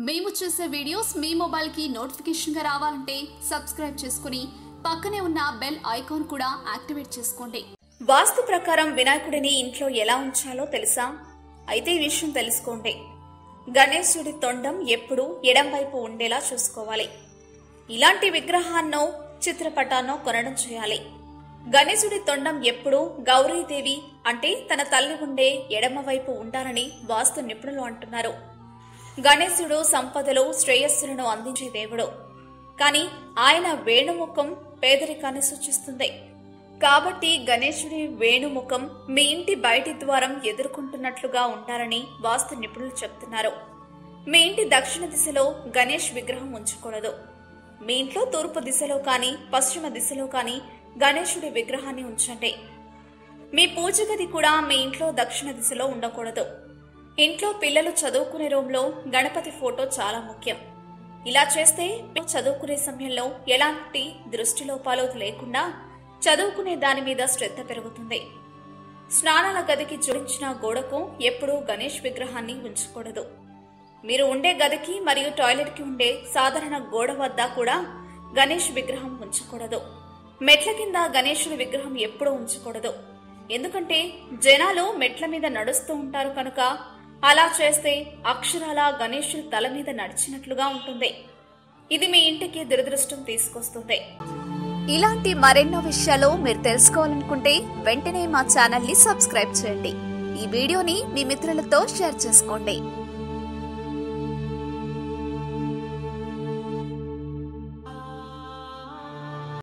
మేము చేసే వీడియోస్ మీ మొబైల్కి నోటిఫికేషన్గా రావాలంటే సబ్స్క్రైబ్ చేసుకుని పక్కనే ఉన్న బెల్ ఐకాన్ కూడా యాక్టివేట్ చేసుకోండి వాస్తు ప్రకారం వినాయకుడిని ఇంట్లో ఎలా ఉంచాలో తెలుసా అయితే ఈ విషయం తెలుసుకోండి గణేశుడి తొండం ఎప్పుడూ ఎడం వైపు ఉండేలా చూసుకోవాలి ఇలాంటి విగ్రహాన్నో చిత్రపటాన్నో కొనడం చేయాలి గణేశుడి తొండం ఎప్పుడూ గౌరీదేవి అంటే తన తల్లి ఉండే ఎడమ వైపు ఉండాలని వాస్తు నిపుణులు అంటున్నారు గణేశుడు సంపదలు శ్రేయస్సులను అందించే దేవుడు కానీ ఆయన వేణుముఖం పేదరికాన్ని సూచిస్తుంది కాబట్టి గణేశుడి వేణుముఖం మీ ఇంటి బయటి ద్వారం ఎదుర్కొంటున్నట్లుగా ఉండాలని వాస్తు నిపుణులు చెప్తున్నారు మీ ఇంటి దక్షిణ దిశలో గణేష్ విగ్రహం ఉంచకూడదు మీ ఇంట్లో తూర్పు దిశలో కానీ పశ్చిమ దిశలో కానీ గణేశుడి విగ్రహాన్ని ఉంచండి మీ పూజ గది కూడా మీ ఇంట్లో దక్షిణ దిశలో ఉండకూడదు ఇంట్లో పిల్లలు చదువుకునే రూమ్లో గణపతి ఫోటో చాలా ముఖ్యం ఇలా చేస్తే చదువుకునే సమయంలో ఎలాంటి దృష్టి లోపాలు లేకుండా చదువుకునే దాని మీద శ్రద్ధ పెరుగుతుంది స్నానాల గదికి జోడించిన గోడకు ఎప్పుడూ గణేష్ విగ్రహాన్ని ఉంచకూడదు మీరు ఉండే గదికి మరియు టాయిలెట్కి ఉండే సాధారణ గోడ వద్ద కూడా గణేష్ విగ్రహం ఉంచకూడదు మెట్ల కింద గణేశుడి విగ్రహం ఎప్పుడూ ఉంచకూడదు ఎందుకంటే జనాలు మెట్ల మీద నడుస్తూ ఉంటారు కనుక అలా చేస్తే అక్షరాల గణేశుడి తల మీద నడిచినట్లుగా ఉంటుంది ఇది మీ ఇంటికి దురదృష్టం తీసుకొస్తుంది ఇలాంటి మరెన్నో విషయాలు మీరు తెలుసుకోవాలనుకుంటే వెంటనే మా ఛానల్ ని సబ్స్క్రైబ్ చేయండి ఈ వీడియోని మీ మిత్రులతో షేర్ చేసుకోండి